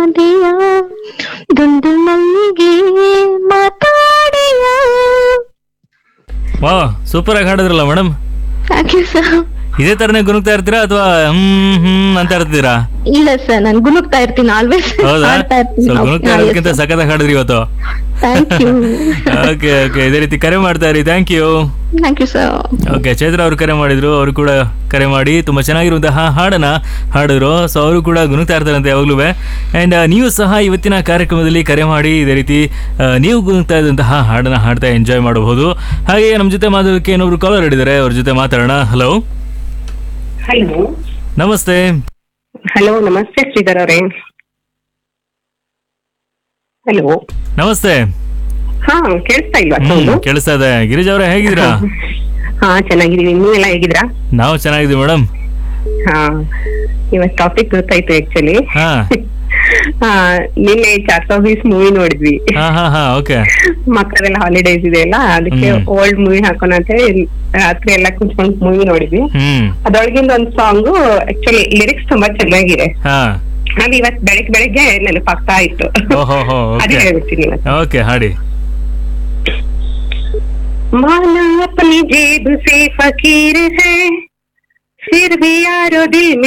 ಮಾತೆಯ ದುಂಡು ಮಲ್ಲಿಗೆ ಮಾತಾಡೆಯ ವಾ ಸೂಪರ್ ಆಗಿ ಹಾಡಿದ್ರಲ್ಲ ಮೇಡಮ್ ಥ್ಯಾಂಕ್ ಯು ಸರ್ ಇದೇ ತರನೇ ಗುನುಗ್ತಾ ಇರ್ತೀರಾ ಅಥವಾ ಹ್ಮ್ ಹ್ಮ್ ಅಂತ ಇರ್ತೀರಾ ಇಲ್ಲ ಸರ್ ನಾನು ಗುನುಗ್ತಾ ಇರ್ತೀನಿ ಆಲ್ವೇಸ್ ಹೌದಾ ಹಾಡ್ತಾ ಸ್ವಲ್ಪ ಗುನುಗ್ತಾ ಇರೋದಕ್ಕಿಂತ ಇರ್ತೀನಿ ಸಖತ್ತಾಗಿ ಹಾಡಿದ್ರಿ ಇವತ್ತು ಥ್ಯಾಂಕ್ ಯು ಓಕೆ ಓಕೆ ಇದೇ ರೀತಿ ಕರೆ ಮಾಡ್ತಾ ಇರಿ thank you thank you sir okay Chaitra ಅವರು ಕರೆ ಮಾಡಿದ್ರು ಅವರು ಕೂಡ ಕರೆ ಮಾಡಿ ತುಂಬಾ ಚೆನ್ನಾಗಿರುವಂತಹ ಹಾಡನ್ನ ಹಾಡಿದ್ರು ಸೊ ಅವರು ಕೂಡ ಗುನುಗ್ತಾ ಇರ್ತಾರಂತೆ ಯಾವಾಗಲೂ ಅಂಡ್ ನೀವು ಸಹ ಇವತ್ತಿನ ಕಾರ್ಯಕ್ರಮದಲ್ಲಿ ಕರೆ ಮಾಡಿ ಇದೇ ರೀತಿ ಆ, ನೀವು ಗುನುಗ್ತಾ ಇದ್ದಂತಹ ಹಾಡನ್ನ ಹಾಡ್ತಾ ಎಂಜಾಯ್ ಮಾಡಬಹುದು ಹಾಗೆ ನಮ್ಮ ಜೊತೆ ಮಾತಾಡೋದಕ್ಕೆ ಇನ್ನೊಬ್ರು ಕಾಲರ್ ಹಿಡಿದ್ದಾರೆ ಅವ್ರ ಜೊತೆ ಮಾತಾಡೋಣ ಹಲೋ ಹಲೋ ನಮಸ್ತೆ ಹಲೋ ನಮಸ್ತೆ ಶ್ರೀಧರ್ ಅವರೇ ಹಲೋ ನಮಸ್ತೆ ಹಾ ಕೇಳಿಸ್ತಾ ಇಲ್ವಾ ಹ್ಮ್ ಸೌಂಡು ಕೇಳಿಸ್ತಾ ಇದೆ ಗಿರಿಜಾ ಅವರೇ ಹೇಗಿದ್ದೀರಾ ಹಾ ಚೆನ್ನಾಗಿದೀವಿ ನೀವೆಲ್ಲ ಹೇಗಿದ್ರಾ ನಾವು ಚೆನ್ನಾಗಿದ್ದೀವಿ ಮೇಡಮ್ ಹಾ ಇವತ್ತು ಟಾಪಿಕ್ ಗೊತ್ತಾಯ್ತು ಆಕ್ಚುಲಿ ಹಾ ಹಾ ನಿನ್ನೆ ಚಾರ್ ಸೌ ಬೀಸ್ ಮೂವಿ ನೋಡಿದ್ವಿ ಹಾ ಹಾ ಹಾ ಓಕೆ ಮಕ್ಕಳೆಲ್ಲ ಹಾಲಿಡೇಸ್ ಇದೆ ಅಲ್ಲ ಅದಕ್ಕೆ ಹ್ಮ್. ಓಲ್ಡ್ ಮೂವಿ ಹಾಕೋಣ ಅಂತ ಹೇಳಿ ರಾತ್ರಿ ಎಲ್ಲ ಕುಂತ್ಕೊಂಡು ಮೂವಿ ನೋಡಿದ್ವಿ ಹ್ಮ್ ಅದ್ರೊಳಗಿಂದ ಒಂದು ಸಾಂಗ್ ಆಕ್ಚುಲಿ ಲಿರಿಕ್ಸ್ ತುಂಬಾ ಚೆನ್ನಾಗಿದೆ ಹಾ ಅದು ಇವತ್ ಬೆಳಗ್ಗೆ ಬೆಳಗ್ಗೆ ನೆನಪಾಗ್ತಾ ಇತ್ತು ಓಹೋ ಹೋ ಅದೇ ಓಕೆ ಹೇಳ್ಬಿಡ್ತೀನಿ ಇವತ್ತು ಓಕೆ ಹಾಡಿ माना अपनी जेब से फकीर है फिर भी यारो दिल में